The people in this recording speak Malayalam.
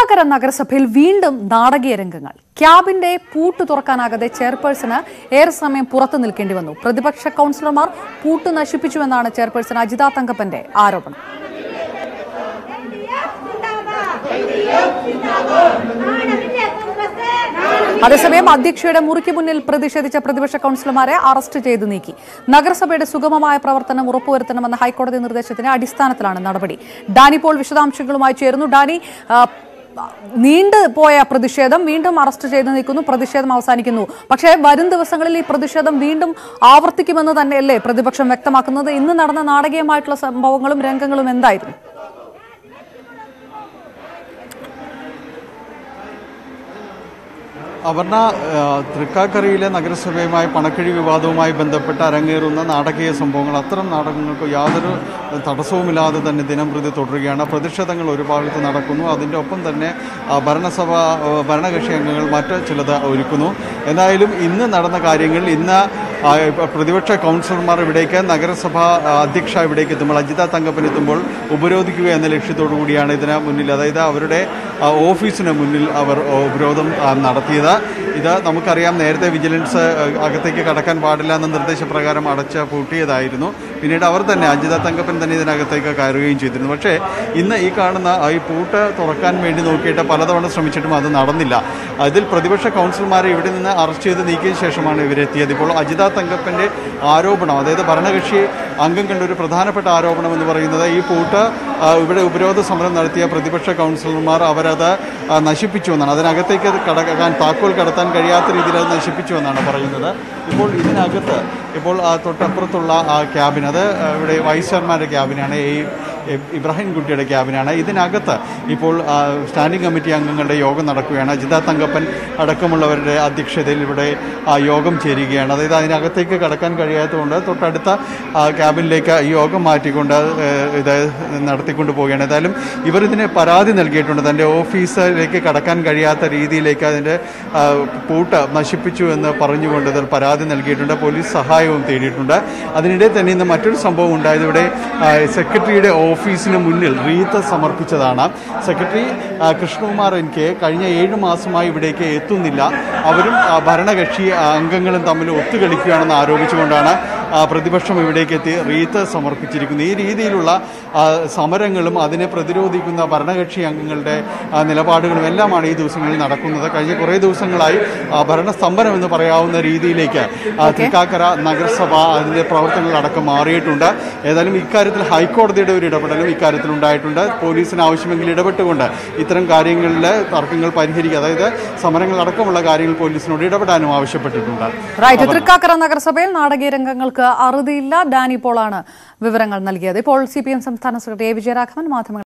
തൃക്കാക്കര നഗരസഭയിൽ വീണ്ടും നാടകീയ രംഗങ്ങൾ ക്യാബിന്റെ പൂട്ട് തുറക്കാനാകാതെ ചെയർപേഴ്സണ് ഏറെ സമയം പുറത്തു നിൽക്കേണ്ടി വന്നു പ്രതിപക്ഷ കൗൺസിലർമാർ പൂട്ട് നശിപ്പിച്ചുവെന്നാണ് ചെയർപേഴ്സൺ അജിത തങ്കപ്പന്റെ ആരോപണം അതേസമയം അധ്യക്ഷയുടെ മുറിക്ക് മുന്നിൽ പ്രതിഷേധിച്ച പ്രതിപക്ഷ കൗൺസിലർമാരെ അറസ്റ്റ് ചെയ്ത് നീക്കി നഗരസഭയുടെ സുഗമമായ പ്രവർത്തനം ഉറപ്പുവരുത്തണമെന്ന ഹൈക്കോടതി നിർദ്ദേശത്തിന്റെ അടിസ്ഥാനത്തിലാണ് നടപടി ഡാനി പോൾ വിശദാംശങ്ങളുമായി ചേരുന്നു ഡാനി ആ, നീണ്ടു പോയ പ്രതിഷേധം വീണ്ടും അറസ്റ്റ് ചെയ്ത് നീക്കുന്നു പ്രതിഷേധം അവസാനിക്കുന്നു പക്ഷേ വരും ദിവസങ്ങളിൽ ഈ പ്രതിഷേധം വീണ്ടും ആവർത്തിക്കുമെന്ന് തന്നെയല്ലേ പ്രതിപക്ഷം വ്യക്തമാക്കുന്നത് ഇന്ന് നടന്ന നാടകീയമായിട്ടുള്ള സംഭവങ്ങളും രംഗങ്ങളും എന്തായിരുന്നു അപർണ ആ, തൃക്കാക്കരയിലെ നഗരസഭയുമായി പണക്കിഴി വിവാദവുമായി ബന്ധപ്പെട്ട് അരങ്ങേറുന്ന നാടകീയ സംഭവങ്ങൾ അത്തരം നാടകങ്ങൾക്ക് യാതൊരു തടസ്സവുമില്ലാതെ തന്നെ ദിനം പ്രതി തുടരുകയാണ് പ്രതിഷേധങ്ങൾ ഒരു ഭാഗത്ത് നടക്കുന്നു അതിൻ്റെ ഒപ്പം തന്നെ ആ, ഭരണസഭ ആ, ഭരണകക്ഷി അംഗങ്ങൾ മറ്റ് ചിലത് ഒരുക്കുന്നു എന്തായാലും ഇന്ന് നടന്ന കാര്യങ്ങൾ ഇന്ന് ആ, ഇപ്പ പ്രതിപക്ഷ കൗൺസിലർമാർ ഇവിടേക്ക് നഗരസഭ ആ, അധ്യക്ഷ ഇവിടേക്ക് എത്തുമ്പോൾ അജിത തങ്കപ്പൻ എത്തുമ്പോൾ ഉപരോധിക്കുക എന്ന ലക്ഷ്യത്തോടു കൂടിയാണ് ഇതിന് മുന്നിൽ അതായത് അവരുടെ ആ, ഓഫീസിന് മുന്നിൽ അവർ ആ, ഉപരോധം ആ, നടത്തിയത് ഇത് നമുക്കറിയാം നേരത്തെ വിജിലൻസ് ആ, അകത്തേക്ക് കടക്കാൻ പാടില്ല എന്ന നിർദ്ദേശപ്രകാരം അടച്ച് പൂട്ടിയതായിരുന്നു പിന്നീട് അവർ തന്നെ അജിത തങ്കപ്പൻ തന്നെ ഇതിനകത്തേക്ക് കയറുകയും ചെയ്തിരുന്നു പക്ഷേ ഇന്ന് ഈ കാണുന്ന ആ, ഈ പൂട്ട് തുറക്കാൻ വേണ്ടി നോക്കിയിട്ട് പലതവണ ശ്രമിച്ചിട്ടും അത് നടന്നില്ല അതിൽ പ്രതിപക്ഷ കൗൺസിലർമാരെ ഇവിടെ നിന്ന് അറസ്റ്റ് ചെയ്ത് നീക്കിയ ശേഷമാണ് ഇവരെത്തിയത് ഇപ്പോൾ അജിത തങ്കപ്പൻ്റെ ആരോപണം അതായത് ഭരണകക്ഷി അംഗം കണ്ട ഒരു പ്രധാനപ്പെട്ട ആരോപണം എന്ന് പറയുന്നത് ഈ പൂട്ട് ആ, ഇവിടെ ഉപരോധ സമരം നടത്തിയ പ്രതിപക്ഷ കൗൺസിലർമാർ അവരത് ആ, നശിപ്പിച്ചു എന്നാണ് അതിനകത്തേക്ക് അത് കടക്കാൻ താക്കോൽ കടത്താൻ കഴിയാത്ത രീതിയിൽ അത് നശിപ്പിച്ചു എന്നാണ് പറയുന്നത് ഇപ്പോൾ ഇതിനകത്ത് ഇപ്പോൾ ആ തൊട്ടപ്പുറത്തുള്ള ആ ക്യാബിൻ അത് ആ, ഇവിടെ വൈസ് ചെയർമാൻ്റെ ക്യാബിനാണ് ഈ ഇ- ഇബ്രാഹിം കുട്ടിയുടെ ക്യാബിനാണ് ഇതിനകത്ത് ഇപ്പോൾ ആ, സ്റ്റാൻഡിംഗ് കമ്മിറ്റി അംഗങ്ങളുടെ യോഗം നടക്കുകയാണ് അജിത തങ്കപ്പൻ അടക്കമുള്ളവരുടെ അധ്യക്ഷതയിൽ ഇവിടെ ആ, യോഗം ചേരുകയാണ് അതായത് അതിനകത്തേക്ക് കടക്കാൻ കഴിയാത്തതുകൊണ്ട് തൊട്ടടുത്ത ആ, ക്യാബിനിലേക്ക് ഈ യോഗം മാറ്റിക്കൊണ്ട് ഏ, ഇത് നടത്തിക്കൊണ്ട് പോവുകയാണ് ഏതായാലും ഇവർ ഇതിന് പരാതി നൽകിയിട്ടുണ്ട് തൻ്റെ ഓഫീസിലേക്ക് കടക്കാൻ കഴിയാത്ത രീതിയിലേക്ക് അതിൻ്റെ ആ, പൂട്ട് നശിപ്പിച്ചു എന്ന് പറഞ്ഞുകൊണ്ട് ഇതിൽ പരാതി നൽകിയിട്ടുണ്ട് പോലീസ് സഹായവും തേടിയിട്ടുണ്ട് അതിനിടെ തന്നെ ഇന്ന് മറ്റൊരു സംഭവം ഉണ്ടായത് ഇവിടെ ആ, സെക്രട്ടറിയുടെ ഓഫീസിന് മുന്നിൽ റീത്ത് സമർപ്പിച്ചതാണ് സെക്രട്ടറി ആ, കൃഷ്ണകുമാർ എൻ കെ കഴിഞ്ഞ ഏഴ് മാസമായി ഇവിടേക്ക് എത്തുന്നില്ല അവരും ആ, ഭരണകക്ഷി ആ, അംഗങ്ങളും തമ്മിൽ ഒത്തുകളിക്കുകയാണെന്ന് ആരോപിച്ചുകൊണ്ടാണ് ആ, പ്രതിപക്ഷം ഇവിടേക്ക് എത്തി റീത്ത് സമർപ്പിച്ചിരിക്കുന്നത് ഈ രീതിയിലുള്ള ആ, സമരങ്ങളും അതിനെ പ്രതിരോധിക്കുന്ന ഭരണകക്ഷി അംഗങ്ങളുടെ ആ, നിലപാടുകളും എല്ലാമാണ് ഈ ദിവസങ്ങളിൽ നടക്കുന്നത് കഴിഞ്ഞ കുറേ ദിവസങ്ങളായി ആ, ഭരണസ്തംഭനം എന്ന് പറയാവുന്ന രീതിയിലേക്ക് ആ, തൃക്കാക്കര നഗരസഭ അതിൻ്റെ പ്രവർത്തനങ്ങളടക്കം മാറിയിട്ടുണ്ട് ഏതായാലും ഇക്കാര്യത്തിൽ ഹൈക്കോടതിയുടെ ഒരു ഇടപെടലും ഇക്കാര്യത്തിൽ ഉണ്ടായിട്ടുണ്ട് പോലീസിന് ആവശ്യമെങ്കിൽ ഇടപെട്ടുകൊണ്ട് ഇത്തരം കാര്യങ്ങളിൽ തർക്കങ്ങൾ പരിഹരിക്കുക അതായത് സമരങ്ങൾ അടക്കമുള്ള കാര്യങ്ങൾ പോലീസിനോട് ഇടപെടാനും ആവശ്യപ്പെട്ടിട്ടുണ്ട് റൈറ്റ് തൃക്കാക്കര നഗരസഭയിൽ നാടകീയ രംഗങ്ങൾക്ക് അറുതിയില്ല ഡാനി പോളാണ് വിവരങ്ങൾ നൽകിയത് ഇപ്പോൾ സി പി എം സംസ്ഥാന സെക്രട്ടറി എ വിജയരാഘവൻ മാധ്യമങ്ങൾ